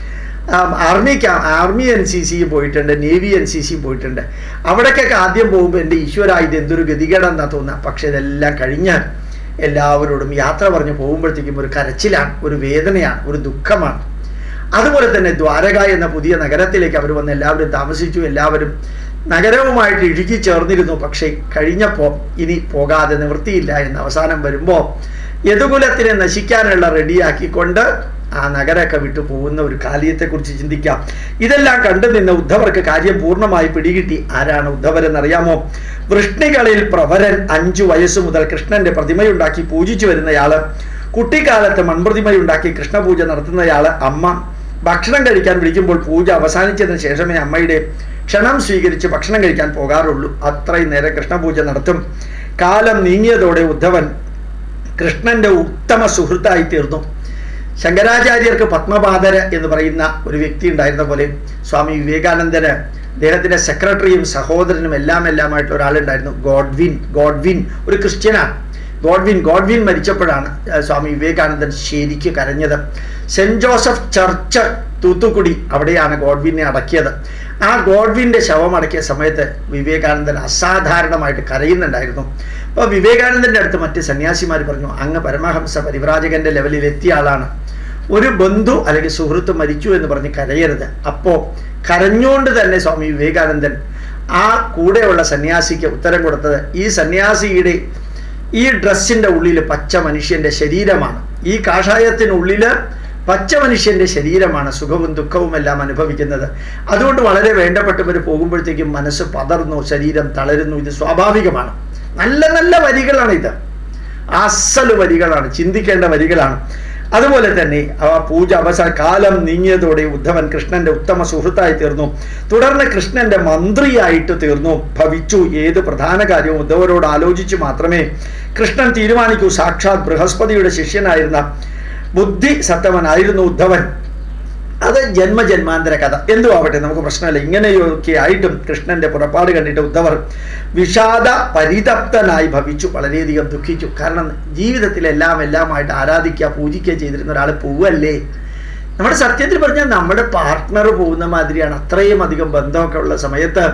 ആർമി ക്യാ ആർമി എൻ സി സിയും പോയിട്ടുണ്ട് നേവി എൻ സി സിയും പോയിട്ടുണ്ട് അവിടേക്കൊക്കെ ആദ്യം പോകുമ്പോൾ എൻ്റെ ഈശ്വര ഇത് എന്തൊരു ഗതികേടെന്നാ തോന്നുക പക്ഷെ ഇതെല്ലാം കഴിഞ്ഞ് എല്ലാവരോടും യാത്ര പറഞ്ഞ് പോകുമ്പോഴത്തേക്കും ഒരു കരച്ചിലാണ് ഒരു വേദനയാണ് ഒരു ദുഃഖമാണ് അതുപോലെ തന്നെ ദ്വാരക എന്ന പുതിയ നഗരത്തിലേക്ക് അവർ വന്ന് എല്ലാവരും താമസിച്ചു എല്ലാവരും നഗരവുമായിട്ട് ഇഴുകി ചേർന്നിരുന്നു പക്ഷേ കഴിഞ്ഞപ്പോൾ ഇനി പോകാതെ നിവൃത്തിയില്ല എന്ന് അവസാനം വരുമ്പോൾ യദുകുലത്തിനെ നശിക്കാനുള്ള റെഡിയാക്കിക്കൊണ്ട് ആ നഗരമൊക്കെ വിട്ടു പോകുന്ന ഒരു കാലിയത്തെക്കുറിച്ച് ചിന്തിക്കാം ഇതെല്ലാം കണ്ടു നിന്ന് ഉദ്ധവർക്ക് കാര്യം പൂർണ്ണമായി പിടികിട്ടി ആരാണ് ഉദ്ധവരെന്നറിയാമോ വൃഷ്ണികളിൽ പ്രവരൻ അഞ്ചു വയസ്സു മുതൽ കൃഷ്ണന്റെ പ്രതിമയുണ്ടാക്കി പൂജിച്ചു വരുന്നയാള് കുട്ടിക്കാലത്ത് മൺപ്രതിമയുണ്ടാക്കി കൃഷ്ണപൂജ നടത്തുന്നയാള് അമ്മ ഭക്ഷണം കഴിക്കാൻ വിളിക്കുമ്പോൾ പൂജ അവസാനിച്ചതിന് ശേഷമേ അമ്മയുടെ ക്ഷണം സ്വീകരിച്ച് ഭക്ഷണം കഴിക്കാൻ പോകാറുള്ളൂ അത്രയും നേരം കൃഷ്ണപൂജ നടത്തും കാലം നീങ്ങിയതോടെ ഉദ്ധവൻ കൃഷ്ണന്റെ ഉത്തമ സുഹൃത്തായി തീർന്നു ശങ്കരാചാര്യർക്ക് പത്മപാദര് എന്ന് പറയുന്ന ഒരു വ്യക്തി ഉണ്ടായിരുന്ന പോലെ സ്വാമി വിവേകാനന്ദന് അദ്ദേഹത്തിന്റെ സെക്രട്ടറിയും സഹോദരനും എല്ലാം എല്ലാമായിട്ടുള്ള ഒരാളുണ്ടായിരുന്നു ഗോഡ്വിൻ ഗോഡ്വിൻ ഒരു ക്രിസ്ത്യനാണ് ഗോഡ്വിൻ ഗോഡ്വിൻ മരിച്ചപ്പോഴാണ് സ്വാമി വിവേകാനന്ദൻ ശരിക്ക് കരഞ്ഞത് സെന്റ് ജോസഫ് ചർച്ച് തൂത്തുക്കുടി അവിടെയാണ് ഗോഡ്വിനെ അടക്കിയത് ആ ഗോഡ്വിൻ്റെ ശവം അടക്കിയ സമയത്ത് വിവേകാനന്ദൻ അസാധാരണമായിട്ട് കരയുന്നുണ്ടായിരുന്നു അപ്പോൾ വിവേകാനന്ദൻ്റെ അടുത്ത് മറ്റ് സന്യാസിമാർ പറഞ്ഞു അങ്ങ് പരമഹംസ പരിവ്രാജകന്റെ ലെവലിൽ എത്തിയ ആളാണ് ഒരു ബന്ധു അല്ലെങ്കിൽ സുഹൃത്ത് മരിച്ചു എന്ന് പറഞ്ഞ് കരയരുത് അപ്പോൾ കരഞ്ഞുകൊണ്ട് തന്നെ സ്വാമി വിവേകാനന്ദൻ ആ കൂടെയുള്ള സന്യാസിക്ക് ഉത്തരം കൊടുത്തത് ഈ സന്യാസിയുടെ ഈ ഡ്രസ്സിൻ്റെ ഉള്ളിൽ പച്ച മനുഷ്യൻ്റെ ശരീരമാണ് ഈ കാഷായത്തിനുള്ളിൽ പച്ച മനുഷ്യൻ്റെ ശരീരമാണ് സുഖവും ദുഃഖവും എല്ലാം അനുഭവിക്കുന്നത് അതുകൊണ്ട് വളരെ വേണ്ടപ്പെട്ടവർ പോകുമ്പോഴത്തേക്കും മനസ്സ് പതർന്നു ശരീരം തളരുന്നു ഇത് സ്വാഭാവികമാണ് നല്ല നല്ല വരികളാണ് ഇത് അസല് വരികളാണ് ചിന്തിക്കേണ്ട വരികളാണ് അതുപോലെ തന്നെ ആ പൂജ അവസാന കാലം നീങ്ങിയതോടെ ഉദ്ധവൻ കൃഷ്ണന്റെ ഉത്തമ സുഹൃത്തായി തീർന്നു തുടർന്ന് കൃഷ്ണന്റെ മന്ത്രിയായിട്ട് തീർന്നു ഭവിച്ചു ഏത് പ്രധാന കാര്യവും ഉദ്ധവരോട് ആലോചിച്ച് മാത്രമേ കൃഷ്ണൻ തീരുമാനിക്കൂ സാക്ഷാത് ബൃഹസ്പതിയുടെ ശിഷ്യനായിരുന്ന ബുദ്ധി സത്തവനായിരുന്നു ഉദ്ധവൻ അത് ജന്മജന്മാന്തര കഥ എന്തു ആവട്ടെ നമുക്ക് പ്രശ്നമില്ല ഇങ്ങനെയൊക്കെ ആയിട്ടും കൃഷ്ണന്റെ പുറപ്പാട് കണ്ടിട്ട് ഉദ്ധവർ വിഷാദ പരിതപ്തനായി ഭവിച്ചു വളരെയധികം ദുഃഖിച്ചു കാരണം ജീവിതത്തിൽ എല്ലാം എല്ലാമായിട്ട് ആരാധിക്കുക പൂജിക്കുക ചെയ്തിരുന്ന ഒരാൾ പോവല്ലേ നമ്മുടെ സത്യത്തിൽ പറഞ്ഞാൽ നമ്മുടെ പാർട്ട്ണർ പോകുന്ന മാതിരിയാണ് അത്രയും അധികം ബന്ധമൊക്കെ ഉള്ള സമയത്ത്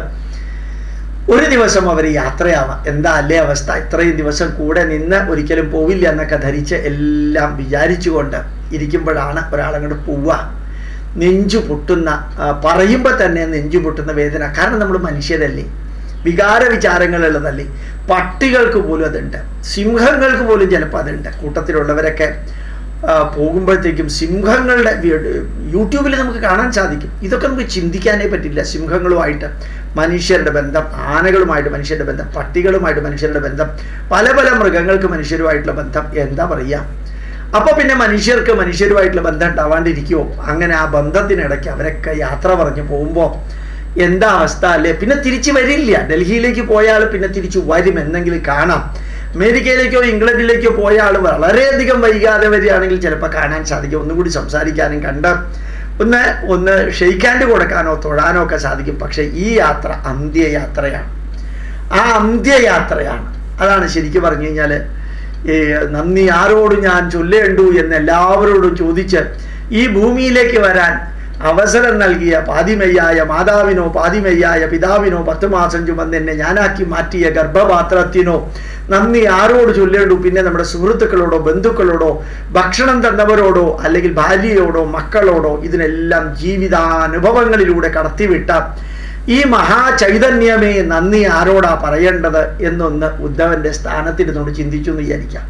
ഒരു ദിവസം അവർ യാത്രയാവാം എന്താ അല്ലേ അവസ്ഥ ഇത്രയും ദിവസം കൂടെ നിന്ന് ഒരിക്കലും പോവില്ല എന്നൊക്കെ ധരിച്ച് എല്ലാം വിചാരിച്ചുകൊണ്ട് ഇരിക്കുമ്പോഴാണ് ഒരാളങ്ങോട്ട് പോവുക നെഞ്ചു പൊട്ടുന്ന പറയുമ്പോൾ തന്നെ നെഞ്ചു പൊട്ടുന്ന വേദന കാരണം നമ്മൾ മനുഷ്യരല്ലേ വികാര വിചാരങ്ങളുള്ളതല്ലേ പട്ടികൾക്ക് പോലും അതുണ്ട് സിംഹങ്ങൾക്ക് പോലും ചിലപ്പോൾ അതുണ്ട് കൂട്ടത്തിലുള്ളവരൊക്കെ പോകുമ്പോഴത്തേക്കും സിംഹങ്ങളുടെ യൂട്യൂബിൽ നമുക്ക് കാണാൻ സാധിക്കും ഇതൊക്കെ നമുക്ക് ചിന്തിക്കാനേ പറ്റില്ല സിംഹങ്ങളുമായിട്ട് മനുഷ്യരുടെ ബന്ധം ആനകളുമായിട്ട് മനുഷ്യരുടെ ബന്ധം പട്ടികളുമായിട്ട് മനുഷ്യരുടെ ബന്ധം പല പല മൃഗങ്ങൾക്ക് മനുഷ്യരുമായിട്ടുള്ള ബന്ധം എന്താ പറയുക അപ്പോൾ പിന്നെ മനുഷ്യർക്ക് മനുഷ്യരുമായിട്ടുള്ള ബന്ധം ഉണ്ടാവാണ്ടിരിക്കുമോ അങ്ങനെ ആ ബന്ധത്തിനിടയ്ക്ക് അവരൊക്കെ യാത്ര പറഞ്ഞ് പോകുമ്പോൾ എന്താ അവസ്ഥ അല്ലേ പിന്നെ തിരിച്ചു വരില്ല ഡൽഹിയിലേക്ക് പോയാൽ പിന്നെ തിരിച്ചു വരും എന്നെങ്കിലും കാണാം അമേരിക്കയിലേക്കോ ഇംഗ്ലണ്ടിലേക്കോ പോയ ആൾ വളരെയധികം വൈകാതെ വരികയാണെങ്കിൽ ചിലപ്പോൾ കാണാൻ സാധിക്കും ഒന്നും കൂടി സംസാരിക്കാനും കണ്ട് ഒന്ന് ഒന്ന് ഷെയ്ക്കാൻഡ് കൊടുക്കാനോ തൊഴാനോ ഒക്കെ സാധിക്കും പക്ഷേ ഈ യാത്ര അന്ത്യയാത്രയാണ് ആ അന്ത്യയാത്രയാണ് അതാണ് ശരിക്കും പറഞ്ഞു കഴിഞ്ഞാൽ ഈ നന്ദി ആരോട് ഞാൻ ചൊല്ലേണ്ടു എന്ന് എല്ലാവരോടും ചോദിച്ച് ഈ ഭൂമിയിലേക്ക് വരാൻ അവസരം നൽകിയ പാതിമയ്യായ മാതാവിനോ പാതിമയ്യായ പിതാവിനോ പത്ത് മാസം ചുമന്നെന്നെ ഞാനാക്കി മാറ്റിയ ഗർഭപാത്രത്തിനോ നന്ദി ആരോട് ചൊല്ലേണ്ടു പിന്നെ നമ്മുടെ സുഹൃത്തുക്കളോടോ ബന്ധുക്കളോടോ ഭക്ഷണം തന്നവരോടോ അല്ലെങ്കിൽ ഭാര്യയോടോ മക്കളോടോ ഇതിനെല്ലാം ജീവിതാനുഭവങ്ങളിലൂടെ കടത്തിവിട്ട ഈ മഹാചൈതന്യമേ നന്ദി ആരോടാ പറയേണ്ടത് എന്നൊന്ന് ഉദ്ധവന്റെ സ്ഥാനത്തിരുന്നോട് ചിന്തിച്ചു എന്ന് വിചാരിക്കാം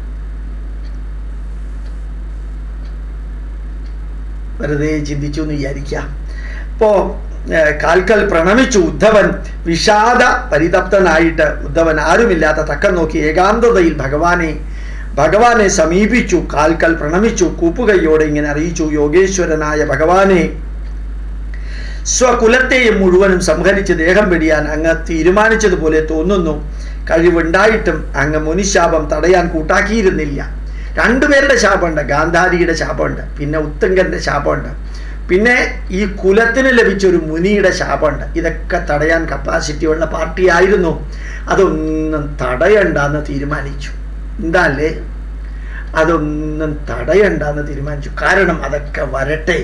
വെറുതെ ചിന്തിച്ചു എന്ന് വിചാരിക്കാം അപ്പോ കാൽക്കൽ പ്രണമിച്ചു ഉദ്ധവൻ വിഷാദ പരിതപ്തനായിട്ട് ഉദ്ധവൻ ആരുമില്ലാത്ത തക്കം നോക്കി ഏകാന്തതയിൽ ഭഗവാനെ ഭഗവാനെ സമീപിച്ചു കാൽക്കൽ പ്രണമിച്ചു കൂപ്പുകൈയോടെ ഇങ്ങനെ അറിയിച്ചു യോഗേശ്വരനായ ഭഗവാനെ സ്വകുലത്തെയും മുഴുവനും സംഹരിച്ച് ദേഹം വെടിയാൻ അങ്ങ് തീരുമാനിച്ചതുപോലെ തോന്നുന്നു കഴിവുണ്ടായിട്ടും അങ്ങ് മുനിശാപം തടയാൻ കൂട്ടാക്കിയിരുന്നില്ല രണ്ടുപേരുടെ ശാപമുണ്ട് ഗാന്ധാരിയുടെ ശാപമുണ്ട് പിന്നെ ഉത്തുങ്കന്റെ ശാപമുണ്ട് പിന്നെ ഈ കുലത്തിന് ലഭിച്ച ഒരു മുനിയുടെ ശാപമുണ്ട് ഇതൊക്കെ തടയാൻ കപ്പാസിറ്റി ഉള്ള പാർട്ടി ആയിരുന്നു അതൊന്നും തടയണ്ടെന്ന് തീരുമാനിച്ചു എന്താ അല്ലേ അതൊന്നും തടയണ്ടെന്ന് തീരുമാനിച്ചു കാരണം അതൊക്കെ വരട്ടെ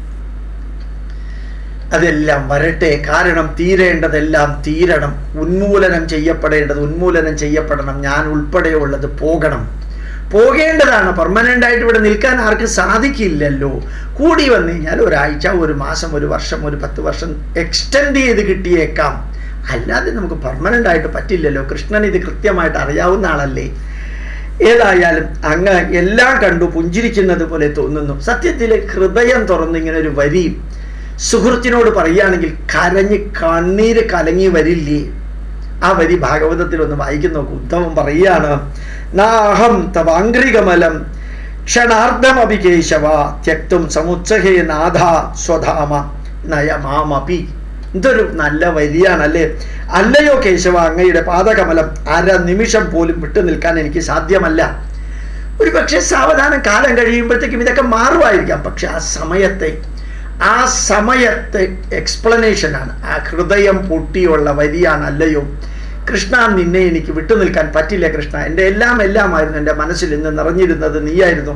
അതെല്ലാം വരട്ടെ കാരണം തീരേണ്ടതെല്ലാം തീരണം ഉന്മൂലനം ചെയ്യപ്പെടേണ്ടത് ഉന്മൂലനം ചെയ്യപ്പെടണം ഞാൻ ഉൾപ്പെടെയുള്ളത് പോകണം പോകേണ്ടതാണ് പെർമനൻ്റ് ആയിട്ട് ഇവിടെ നിൽക്കാൻ ആർക്കും സാധിക്കില്ലല്ലോ കൂടി വന്നു കഴിഞ്ഞാൽ ഒരാഴ്ച ഒരു മാസം ഒരു വർഷം ഒരു പത്ത് വർഷം എക്സ്റ്റെൻഡ് ചെയ്ത് കിട്ടിയേക്കാം അല്ലാതെ നമുക്ക് പെർമനൻ്റ് ആയിട്ട് പറ്റില്ലല്ലോ കൃഷ്ണൻ ഇത് കൃത്യമായിട്ട് അറിയാവുന്ന ആളല്ലേ ഏതായാലും അങ്ങ് എല്ലാം കണ്ടു പുഞ്ചിരിക്കുന്നത് പോലെ തോന്നുന്നു സത്യത്തിൽ ഹൃദയം തുറന്ന് ഇങ്ങനെ ഒരു വരി സുഹൃത്തിനോട് പറയുകയാണെങ്കിൽ കരഞ്ഞ് കണ്ണീര് കലങ്ങി വരില്ലേ ആ വരി ഭാഗവതത്തിൽ ഒന്ന് വായിക്കുന്നു നോക്കൂ ഉദ്ധവൻ പറയുകയാണ് നാഹം തവാംഗ്രികമലം ക്ഷണാർദ്ധമപി കേശവ ത്യക്തും സമുത്സഹേ നാഥ സ്വധാമ നയമാമപി ഇതൊരു നല്ല വരിയാണല്ലേ അല്ലയോ കേശവ അങ്ങയുടെ പാദകമലം അര നിമിഷം പോലും വിട്ടു നിൽക്കാൻ എനിക്ക് സാധ്യമല്ല ഒരു പക്ഷേ സാവധാനം കാലം കഴിയുമ്പോഴത്തേക്കും ഇതൊക്കെ മാറുമായിരിക്കാം പക്ഷെ ആ സമയത്തെ ആ സമയത്തെ എക്സ്പ്ലനേഷനാണ് ആ ഹൃദയം പൊട്ടിയുള്ള വരിയാണ് അല്ലയോ കൃഷ്ണ നിന്നെ എനിക്ക് വിട്ടു നിൽക്കാൻ പറ്റില്ല കൃഷ്ണ എൻ്റെ എല്ലാം എല്ലാമായിരുന്നു എൻ്റെ മനസ്സിൽ ഇന്ന് നിറഞ്ഞിരുന്നത് നീയായിരുന്നു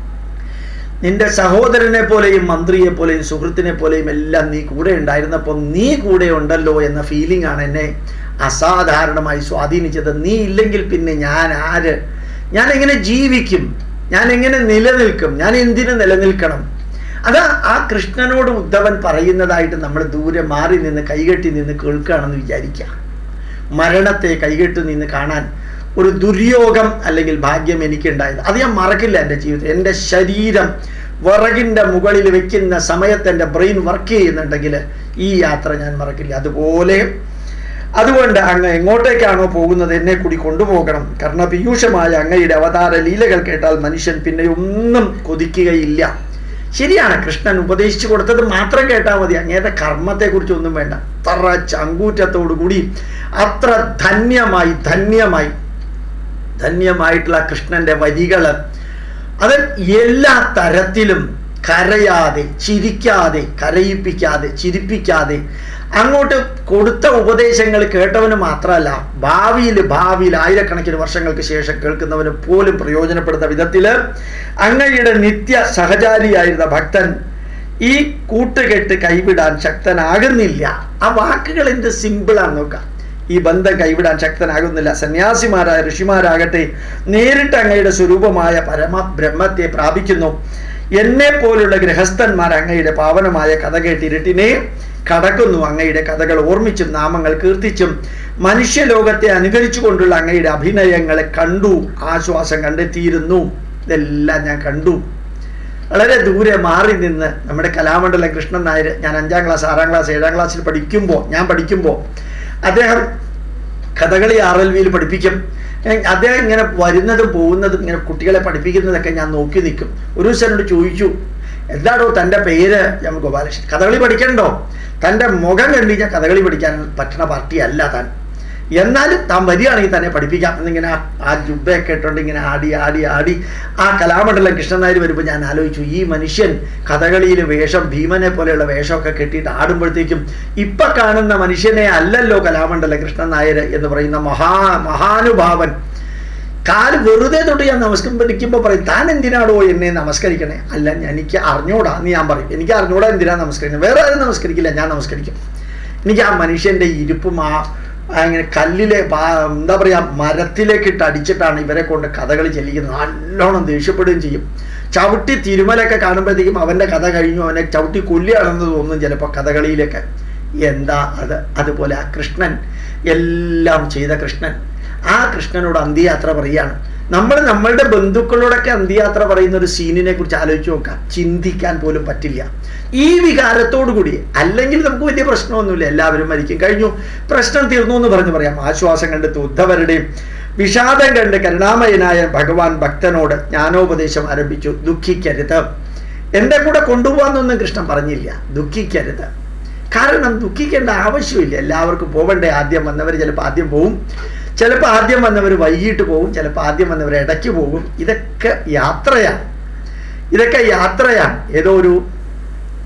നിന്റെ സഹോദരനെ പോലെയും മന്ത്രിയെ പോലെയും സുഹൃത്തിനെ പോലെയും എല്ലാം നീ കൂടെ ഉണ്ടായിരുന്നപ്പോൾ നീ കൂടെ ഉണ്ടല്ലോ എന്ന ഫീലിംഗ് ആണ് എന്നെ അസാധാരണമായി സ്വാധീനിച്ചത് നീ ഇല്ലെങ്കിൽ പിന്നെ ഞാൻ ആര് ഞാൻ എങ്ങനെ ജീവിക്കും ഞാൻ എങ്ങനെ നിലനിൽക്കും ഞാൻ എന്തിനു നിലനിൽക്കണം അത് ആ കൃഷ്ണനോട് ഉദ്ധവൻ പറയുന്നതായിട്ട് നമ്മൾ ദൂരെ മാറി നിന്ന് കൈകെട്ടി നിന്ന് കേൾക്കുകയാണെന്ന് വിചാരിക്കുക മരണത്തെ കൈകെട്ടി നിന്ന് കാണാൻ ഒരു ദുര്യോഗം അല്ലെങ്കിൽ ഭാഗ്യം എനിക്കുണ്ടായത് അത് ഞാൻ മറക്കില്ല എൻ്റെ ജീവിതത്തിൽ എൻ്റെ ശരീരം വിറകിൻ്റെ മുകളിൽ വെക്കുന്ന സമയത്ത് എൻ്റെ ബ്രെയിൻ വർക്ക് ചെയ്യുന്നുണ്ടെങ്കിൽ ഈ യാത്ര ഞാൻ മറക്കില്ല അതുപോലെ അതുകൊണ്ട് അങ്ങ് എങ്ങോട്ടേക്കാണോ പോകുന്നത് എന്നെ കൂടി കൊണ്ടുപോകണം കർണപീയൂഷമായ അങ്ങയുടെ അവതാര ലീലകൾ കേട്ടാൽ മനുഷ്യൻ പിന്നെ ഒന്നും കൊതിക്കുകയില്ല ശരിയാണ് കൃഷ്ണൻ ഉപദേശിച്ചു കൊടുത്തത് മാത്രം കേട്ടാൽ മതി അങ്ങേരുടെ കർമ്മത്തെക്കുറിച്ച് ഒന്നും വേണ്ട അത്ര ചങ്കൂറ്റത്തോടു കൂടി അത്ര ധന്യമായി ധന്യമായി ധന്യമായിട്ടുള്ള കൃഷ്ണന്റെ വരികള് അത് എല്ലാ തരത്തിലും കരയാതെ ചിരിക്കാതെ കരയിപ്പിക്കാതെ ചിരിപ്പിക്കാതെ അങ്ങോട്ട് കൊടുത്ത ഉപദേശങ്ങൾ കേട്ടവന് മാത്രമല്ല ഭാവിയിൽ ഭാവിയിൽ ആയിരക്കണക്കിന് വർഷങ്ങൾക്ക് ശേഷം കേൾക്കുന്നവന് പോലും പ്രയോജനപ്പെടുന്ന വിധത്തില് അങ്ങയുടെ നിത്യ സഹചാരിയായിരുന്ന ഭക്തൻ ഈ കൂട്ടുകെട്ട് കൈവിടാൻ ശക്തനാകുന്നില്ല ആ വാക്കുകൾ എന്ത് സിമ്പിളാണ് നോക്കാം ഈ ബന്ധം കൈവിടാൻ ശക്തനാകുന്നില്ല സന്യാസിമാരായ ഋഷിമാരാകട്ടെ നേരിട്ട് അങ്ങയുടെ സ്വരൂപമായ പരമ ബ്രഹ്മത്തെ പ്രാപിക്കുന്നു എന്നെ പോലുള്ള ഗൃഹസ്ഥന്മാർ അങ്ങയുടെ പാവനമായ കഥ കേട്ടിരുട്ടിനെ കടക്കുന്നു അങ്ങയുടെ കഥകൾ ഓർമ്മിച്ചും നാമങ്ങൾ കീർത്തിച്ചും മനുഷ്യലോകത്തെ അനുകരിച്ചുകൊണ്ടുള്ള അങ്ങയുടെ അഭിനയങ്ങളെ കണ്ടു ആശ്വാസം കണ്ടെത്തിയിരുന്നു ഇതെല്ലാം ഞാൻ കണ്ടു വളരെ ദൂരെ മാറി നിന്ന് നമ്മുടെ കലാമണ്ഡലം കൃഷ്ണൻ നായർ ഞാൻ അഞ്ചാം ക്ലാസ് ആറാം ക്ലാസ് ഏഴാം ക്ലാസ്സിൽ പഠിക്കുമ്പോൾ ഞാൻ പഠിക്കുമ്പോൾ അദ്ദേഹം കഥകളി ആർ എൽ വിയിൽ പഠിപ്പിക്കും അദ്ദേഹം ഇങ്ങനെ വരുന്നതും പോകുന്നതും ഇങ്ങനെ കുട്ടികളെ പഠിപ്പിക്കുന്നതൊക്കെ ഞാൻ നോക്കി നിൽക്കും ഒരു ദിവസം എന്നോട് ചോദിച്ചു എന്താണോ തൻ്റെ പേര് ഞാൻ ഗോപാലകൃഷ്ണൻ കഥകളി പഠിക്കണ്ടോ തൻ്റെ മുഖം കണ്ടു കഴിഞ്ഞാൽ കഥകളി പഠിക്കാൻ പറ്റണ പാർട്ടി അല്ല താൻ എന്നാലും താൻ വരികയാണെങ്കിൽ തന്നെ പഠിപ്പിക്കാം എന്നിങ്ങനെ ആ ജുബയൊക്കെ ഇട്ടുകൊണ്ട് ഇങ്ങനെ ആടി ആടി ആടി ആ കലാമണ്ഡലം കൃഷ്ണൻ നായർ വരുമ്പോൾ ഞാൻ ആലോചിച്ചു ഈ മനുഷ്യൻ കഥകളിയിൽ വേഷം ഭീമനെ പോലെയുള്ള വേഷമൊക്കെ കെട്ടിയിട്ട് ആടുമ്പോഴത്തേക്കും ഇപ്പൊ കാണുന്ന മനുഷ്യനെ അല്ലല്ലോ കലാമണ്ഡലം കൃഷ്ണൻ നായർ എന്ന് പറയുന്ന മഹാ മഹാനുഭാവൻ കാല് വെറുതെ തൊട്ട് ഞാൻ നമസ്കരിക്കുമ്പോൾ പറയും താൻ എന്തിനാടോ എന്നെ നമസ്കരിക്കണേ അല്ല എനിക്ക് അറിഞ്ഞൂടാ എന്ന് ഞാൻ പറയും എനിക്ക് അറിഞ്ഞൂടാ എന്തിനാ നമസ്കരിക്കുന്നത് വേറെ ആരും നമസ്കരിക്കില്ല ഞാൻ നമസ്കരിക്കും എനിക്ക് ആ മനുഷ്യൻ്റെ ഇരിപ്പും ആ അങ്ങനെ കല്ലിലെ എന്താ പറയുക മരത്തിലേക്ക് ഇട്ട് അടിച്ചിട്ടാണ് ഇവരെ കൊണ്ട് കഥകളി ചെല്ലിക്കുന്നത് നല്ലോണം ദേഷ്യപ്പെടുകയും ചെയ്യും ചവിട്ടി തിരുമലൊക്കെ കാണുമ്പോഴത്തേക്കും അവൻ്റെ കഥ കഴിഞ്ഞു അവനെ ചവിട്ടി കൊല്ലുകയാണെന്ന് തോന്നും ചിലപ്പോൾ കഥകളിയിലൊക്കെ എന്താ അത് അതുപോലെ ആ കൃഷ്ണൻ എല്ലാം ചെയ്ത കൃഷ്ണൻ ആ കൃഷ്ണനോട് അന്ത്യയാത്ര പറയാണ് നമ്മൾ നമ്മളുടെ ബന്ധുക്കളോടൊക്കെ അന്ത്യയാത്ര പറയുന്ന ഒരു സീനിനെ കുറിച്ച് ആലോചിച്ച് നോക്കാം ചിന്തിക്കാൻ പോലും പറ്റില്ല ഈ വികാരത്തോടു കൂടി അല്ലെങ്കിൽ നമുക്ക് വലിയ പ്രശ്നമൊന്നുമില്ല എല്ലാവരും മരിക്കും കഴിഞ്ഞു പ്രശ്നം തീർന്നു എന്ന് പറഞ്ഞു പറയാം ആശ്വാസം കണ്ടെത്തി ഉദ്ധവരുടെയും വിഷാദം കണ്ട് കരുണാമയനായ ഭഗവാൻ ഭക്തനോട് ജ്ഞാനോപദേശം ആരംഭിച്ചു ദുഃഖിക്കരുത് എൻ്റെ കൂടെ കൊണ്ടുപോകാന്നൊന്നും കൃഷ്ണൻ പറഞ്ഞില്ല ദുഃഖിക്കരുത് കാരണം ദുഃഖിക്കേണ്ട ആവശ്യമില്ല എല്ലാവർക്കും പോവണ്ടേ ആദ്യം വന്നവർ ചിലപ്പോൾ ആദ്യം പോവും ചിലപ്പോൾ ആദ്യം വന്നവർ വൈകിട്ട് പോകും ചിലപ്പോൾ ആദ്യം വന്നവർ ഇടയ്ക്ക് പോകും ഇതൊക്കെ യാത്രയാണ് ഇതൊക്കെ യാത്രയാണ് ഏതോ ഒരു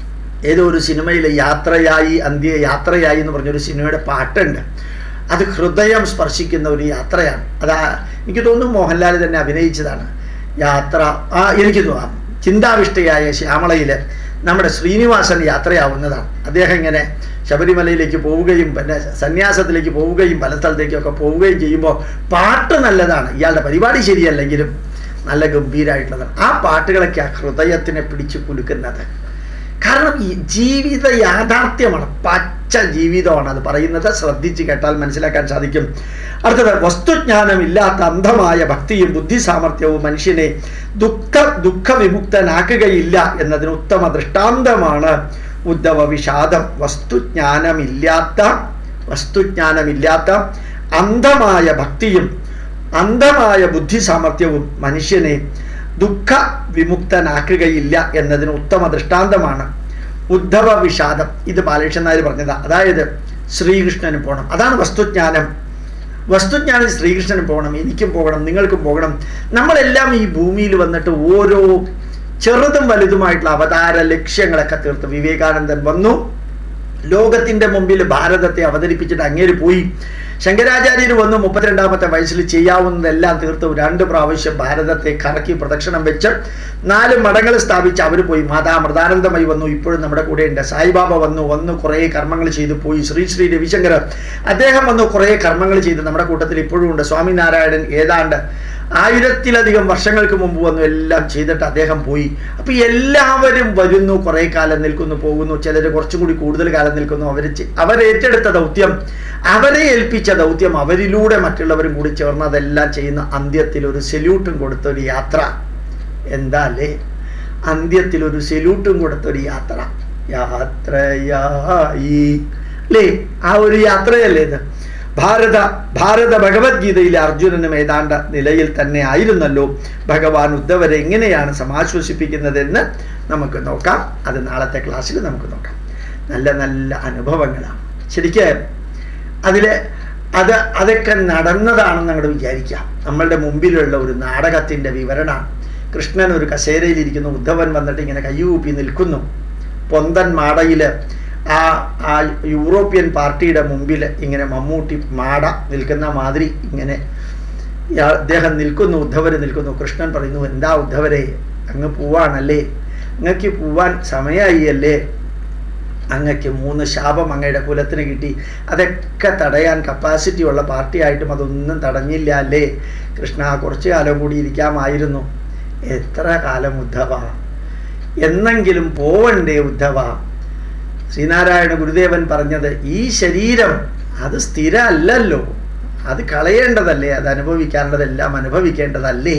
ഏതോ ഒരു സിനിമയിൽ യാത്രയായി അന്ത്യ യാത്രയായി എന്ന് പറഞ്ഞൊരു സിനിമയുടെ പാട്ടുണ്ട് അത് ഹൃദയം സ്പർശിക്കുന്ന ഒരു യാത്രയാണ് അതാ എനിക്ക് തോന്നുന്നു മോഹൻലാൽ തന്നെ അഭിനയിച്ചതാണ് യാത്ര ആ എനിക്ക് തോന്നാം ചിന്താവിഷ്ടയായ ശ്യാമളയിൽ നമ്മുടെ ശ്രീനിവാസൻ യാത്രയാവുന്നതാണ് അദ്ദേഹം ഇങ്ങനെ ശബരിമലയിലേക്ക് പോവുകയും പിന്നെ സന്യാസത്തിലേക്ക് പോവുകയും പല സ്ഥലത്തേക്കൊക്കെ പോവുകയും ചെയ്യുമ്പോൾ പാട്ട് നല്ലതാണ് ഇയാളുടെ പരിപാടി ശരിയല്ലെങ്കിലും നല്ല ഗംഭീരമായിട്ടുള്ളതാണ് ആ പാട്ടുകളൊക്കെ ആ ഹൃദയത്തിനെ പിടിച്ചു കുലുക്കുന്നത് കാരണം ഈ ജീവിത യാഥാർത്ഥ്യമാണ് പച്ച ജീവിതമാണ് അത് പറയുന്നത് ശ്രദ്ധിച്ച് കേട്ടാൽ മനസ്സിലാക്കാൻ സാധിക്കും അടുത്തത് വസ്തുജ്ഞാനം ഇല്ലാത്ത അന്ധമായ ഭക്തിയും ബുദ്ധി സാമർഥ്യവും മനുഷ്യനെ ദുഃഖ ദുഃഖ വിമുക്തനാക്കുകയില്ല എന്നതിന് ഉത്തമ ദൃഷ്ടാന്തമാണ് ഉദ്ധവ വിഷാദം വസ്തുജ്ഞാനമില്ലാത്ത വസ്തുജ്ഞാനമില്ലാത്ത അന്ധമായ ഭക്തിയും അന്ധമായ ബുദ്ധി സാമർഥ്യവും മനുഷ്യനെ ദുഃഖ വിമുക്തനാക്കുകയില്ല എന്നതിന് ഉത്തമ ദൃഷ്ടാന്തമാണ് ഉദ്ധവ വിഷാദം ഇത് ബാലകൃഷ്ണൻ നായർ പറഞ്ഞതാ അതായത് ശ്രീകൃഷ്ണന് പോകണം അതാണ് വസ്തുജ്ഞാനം വസ്തുജ്ഞാനം ശ്രീകൃഷ്ണന് പോകണം എനിക്കും പോകണം നിങ്ങൾക്കും പോകണം നമ്മളെല്ലാം ഈ ഭൂമിയിൽ വന്നിട്ട് ഓരോ ചെറുതും വലുതുമായിട്ടുള്ള അവതാര ലക്ഷ്യങ്ങളൊക്കെ തീർത്ത് വിവേകാനന്ദൻ വന്നു ലോകത്തിന്റെ മുമ്പിൽ ഭാരതത്തെ അവതരിപ്പിച്ചിട്ട് അങ്ങേര് പോയി ശങ്കരാചാര്യർ വന്നു മുപ്പത്തിരണ്ടാമത്തെ വയസ്സിൽ ചെയ്യാവുന്നതെല്ലാം തീർത്ത് രണ്ട് പ്രാവശ്യം ഭാരതത്തെ കറക്കി പ്രദക്ഷിണം വെച്ച് നാല് മഠങ്ങൾ സ്ഥാപിച്ച് അവർ പോയി മാതാ മൃതാനന്ദമായി വന്നു ഇപ്പോഴും നമ്മുടെ കൂടെ ഉണ്ട് സായിബാബ വന്നു വന്നു കുറേ കർമ്മങ്ങൾ ചെയ്തു പോയി ശ്രീ ശ്രീ രവിശങ്കർ അദ്ദേഹം വന്നു കുറേ കർമ്മങ്ങൾ ചെയ്ത് നമ്മുടെ കൂട്ടത്തിൽ ഇപ്പോഴും ഉണ്ട് സ്വാമിനാരായണൻ ഏതാണ്ട് ആയിരത്തിലധികം വർഷങ്ങൾക്ക് മുമ്പ് വന്നു എല്ലാം ചെയ്തിട്ട് അദ്ദേഹം പോയി അപ്പൊ എല്ലാവരും വരുന്നു കുറെ കാലം നിൽക്കുന്നു പോകുന്നു ചിലർ കുറച്ചും കൂടി കൂടുതൽ കാലം നിൽക്കുന്നു അവർ അവരേറ്റെടുത്ത ദൗത്യം അവരെ ഏൽപ്പിച്ച ദൗത്യം അവരിലൂടെ മറ്റുള്ളവരും കൂടി ചേർന്ന് അതെല്ലാം ചെയ്യുന്ന അന്ത്യത്തിൽ ഒരു സെല്യൂട്ടും കൊടുത്ത ഒരു യാത്ര എന്താ അല്ലേ അന്ത്യത്തിൽ ഒരു സെല്യൂട്ടും കൊടുത്ത ഒരു യാത്ര യാത്രയായി അല്ലേ ആ ഒരു യാത്രയല്ലേ ഇത് ഭാരത ഭാരത ഭഗവത്ഗീതയിലെ അർജുനനും ഏതാണ്ട് നിലയിൽ തന്നെ ആയിരുന്നല്ലോ ഭഗവാൻ ഉദ്ധവരെ എങ്ങനെയാണ് സമാശ്വസിപ്പിക്കുന്നതെന്ന് നമുക്ക് നോക്കാം അത് നാളത്തെ ക്ലാസ്സിൽ നമുക്ക് നോക്കാം നല്ല നല്ല അനുഭവങ്ങളാണ് ശരിക്ക് അതിൽ അത് അതൊക്കെ നടന്നതാണെന്ന് അങ്ങോട്ട് വിചാരിക്കാം നമ്മളുടെ മുമ്പിലുള്ള ഒരു നാടകത്തിൻ്റെ വിവരണമാണ് കൃഷ്ണൻ ഒരു കസേരയിലിരിക്കുന്നു ഉദ്ധവൻ വന്നിട്ട് ഇങ്ങനെ കയ്യൂപ്പി നിൽക്കുന്നു പൊന്തൻ മാടയിൽ ആ ആ യൂറോപ്യൻ പാർട്ടിയുടെ മുമ്പിൽ ഇങ്ങനെ മമ്മൂട്ടി മാട നിൽക്കുന്ന മാതിരി ഇങ്ങനെ അദ്ദേഹം നിൽക്കുന്നു ഉദ്ധവർ നിൽക്കുന്നു കൃഷ്ണൻ പറയുന്നു എന്താ ഉദ്ധവരെ അങ്ങ് പോവാണല്ലേ അങ്ങക്ക് പോവാൻ സമയമായി അല്ലേ അങ്ങക്ക് മൂന്ന് ശാപം അങ്ങയുടെ കുലത്തിന് കിട്ടി അതൊക്കെ തടയാൻ കപ്പാസിറ്റി ഉള്ള പാർട്ടിയായിട്ടും അതൊന്നും തടഞ്ഞില്ല അല്ലേ കൃഷ്ണ കുറച്ചു കാലം കൂടി ഇരിക്കാമായിരുന്നു എത്ര കാലം ഉദ്ധവ എന്നെങ്കിലും പോവണ്ടേ ഉദ്ധവ ശ്രീനാരായണ ഗുരുദേവൻ പറഞ്ഞത് ഈ ശരീരം അത് സ്ഥിരമല്ലല്ലോ അത് കളയേണ്ടതല്ലേ അത് അനുഭവിക്കാനുള്ളതെല്ലാം അനുഭവിക്കേണ്ടതല്ലേ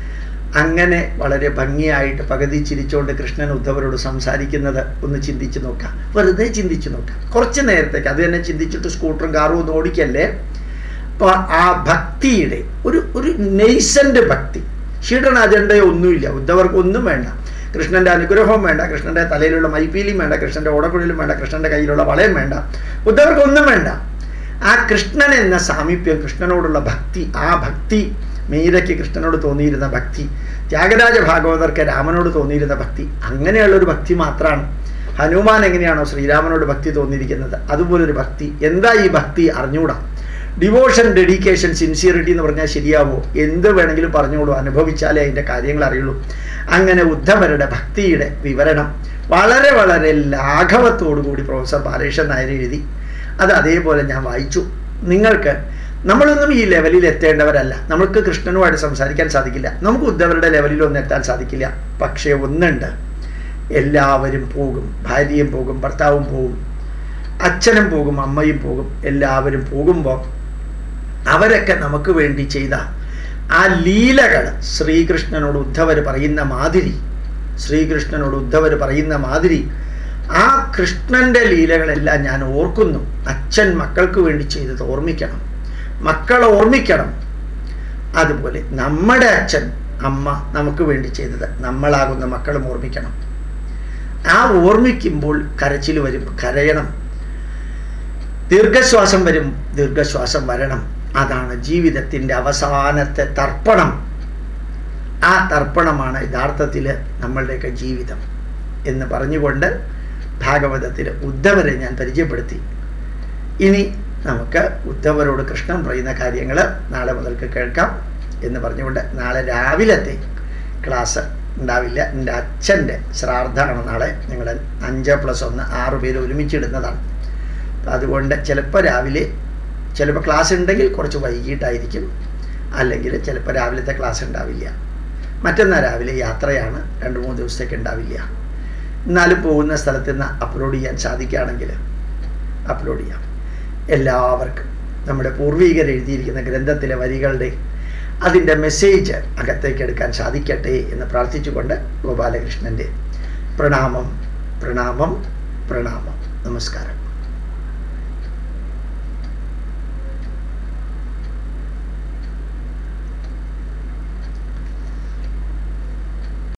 അങ്ങനെ വളരെ ഭംഗിയായിട്ട് പകുതി ചിരിച്ചുകൊണ്ട് കൃഷ്ണൻ ഉദ്ധവരോട് സംസാരിക്കുന്നത് ഒന്ന് ചിന്തിച്ചു നോക്കാം വെറുതെ ചിന്തിച്ചു നോക്കാം കുറച്ച് നേരത്തേക്ക് അത് തന്നെ ചിന്തിച്ചിട്ട് സ്കൂട്ടറും കാറും ഒന്നും ഓടിക്കല്ലേ അപ്പോൾ ആ ഭക്തിയുടെ ഒരു ഒരു നെയ്സൻ്റ് ഭക്തി ഷീഡൻ അജണ്ടയോ ഒന്നുമില്ല ഉദ്ധവർക്ക് ഒന്നും വേണ്ട കൃഷ്ണൻ്റെ അനുഗ്രഹവും വേണ്ട കൃഷ്ണൻ്റെ തലയിലുള്ള മൈപ്പീലിയും വേണ്ട കൃഷ്ണൻ്റെ ഓടക്കുഴലും വേണ്ട കൃഷ്ണൻ്റെ കയ്യിലുള്ള വളയും വേണ്ട ഉദ്ധവർക്ക് ഒന്നും വേണ്ട ആ കൃഷ്ണൻ എന്ന സാമീപ്യം കൃഷ്ണനോടുള്ള ഭക്തി ആ ഭക്തി മീരയ്ക്ക് കൃഷ്ണനോട് തോന്നിയിരുന്ന ഭക്തി ത്യാഗരാജ ഭാഗവതർക്ക് രാമനോട് തോന്നിയിരുന്ന ഭക്തി അങ്ങനെയുള്ള ഒരു ഭക്തി മാത്രമാണ് ഹനുമാൻ എങ്ങനെയാണോ ശ്രീരാമനോട് ഭക്തി തോന്നിയിരിക്കുന്നത് അതുപോലൊരു ഭക്തി എന്താ ഈ ഭക്തി അറിഞ്ഞുകൂടാ ഡിവോഷൻ ഡെഡിക്കേഷൻ സിൻസിയറിറ്റി എന്ന് പറഞ്ഞാൽ ശരിയാവോ എന്ത് വേണമെങ്കിലും പറഞ്ഞോളൂ അനുഭവിച്ചാലേ അതിൻ്റെ കാര്യങ്ങൾ അറിയുള്ളൂ അങ്ങനെ ഉദ്ധവരുടെ ഭക്തിയുടെ വിവരണം വളരെ വളരെ ലാഘവത്തോടു കൂടി പ്രൊഫസർ ബാലകൃഷ്ണൻ നായർ എഴുതി അത് അതേപോലെ ഞാൻ വായിച്ചു നിങ്ങൾക്ക് നമ്മളൊന്നും ഈ ലെവലിൽ എത്തേണ്ടവരല്ല നമുക്ക് കൃഷ്ണനുമായിട്ട് സംസാരിക്കാൻ സാധിക്കില്ല നമുക്ക് ഉദ്ധവരുടെ ലെവലിലൊന്നും എത്താൻ സാധിക്കില്ല പക്ഷേ ഒന്നുണ്ട് എല്ലാവരും പോകും ഭാര്യയും പോകും ഭർത്താവും പോകും അച്ഛനും പോകും അമ്മയും പോകും എല്ലാവരും പോകുമ്പോൾ അവരൊക്കെ നമുക്ക് വേണ്ടി ചെയ്ത ആ ലീലകൾ ശ്രീകൃഷ്ണനോട് ഉദ്ധവർ പറയുന്ന മാതിരി ശ്രീകൃഷ്ണനോട് ഉദ്ധവർ പറയുന്ന മാതിരി ആ കൃഷ്ണൻ്റെ ലീലകളെല്ലാം ഞാൻ ഓർക്കുന്നു അച്ഛൻ മക്കൾക്ക് വേണ്ടി ചെയ്തത് ഓർമ്മിക്കണം മക്കൾ ഓർമ്മിക്കണം അതുപോലെ നമ്മുടെ അച്ഛൻ അമ്മ നമുക്ക് വേണ്ടി ചെയ്തത് നമ്മളാകുന്ന മക്കളും ഓർമ്മിക്കണം ആ ഓർമ്മിക്കുമ്പോൾ കരച്ചിൽ വരും കരയണം ദീർഘശ്വാസം വരും ദീർഘശ്വാസം വരണം അതാണ് ജീവിതത്തിൻ്റെ അവസാനത്തെ തർപ്പണം ആ തർപ്പണമാണ് യഥാർത്ഥത്തിൽ നമ്മളുടെയൊക്കെ ജീവിതം എന്ന് പറഞ്ഞുകൊണ്ട് ഭാഗവതത്തിൽ ഉദ്ധവരെ ഞാൻ പരിചയപ്പെടുത്തി ഇനി നമുക്ക് ഉദ്ധവരോട് കൃഷ്ണൻ പറയുന്ന കാര്യങ്ങൾ നാളെ മുതൽക്ക് കേൾക്കാം എന്ന് പറഞ്ഞുകൊണ്ട് നാളെ രാവിലത്തെ ക്ലാസ് ഉണ്ടാവില്ല എൻ്റെ അച്ഛൻ്റെ ശ്രാദ്ധമാണ് നാളെ ഞങ്ങൾ അഞ്ച് പ്ലസ് ഒന്ന് ആറ് പേര് ഒരുമിച്ചിടുന്നതാണ് അപ്പം അതുകൊണ്ട് ചിലപ്പോൾ രാവിലെ ചിലപ്പോൾ ക്ലാസ് ഉണ്ടെങ്കിൽ കുറച്ച് വൈകിട്ടായിരിക്കും അല്ലെങ്കിൽ ചിലപ്പോൾ രാവിലത്തെ ക്ലാസ് ഉണ്ടാവില്ല മറ്റന്നാൾ രാവിലെ യാത്രയാണ് രണ്ട് മൂന്ന് ദിവസത്തേക്ക് ഉണ്ടാവില്ല എന്നാലും പോകുന്ന സ്ഥലത്ത് നിന്ന് അപ്ലോഡ് ചെയ്യാൻ സാധിക്കുകയാണെങ്കിൽ അപ്ലോഡ് ചെയ്യാം എല്ലാവർക്കും നമ്മുടെ പൂർവികർ എഴുതിയിരിക്കുന്ന ഗ്രന്ഥത്തിലെ വരികളുടെ അതിൻ്റെ മെസ്സേജ് അകത്തേക്ക് എടുക്കാൻ സാധിക്കട്ടെ എന്ന് പ്രാർത്ഥിച്ചുകൊണ്ട് ഗോപാലകൃഷ്ണൻ്റെ പ്രണാമം പ്രണാമം പ്രണാമം നമസ്കാരം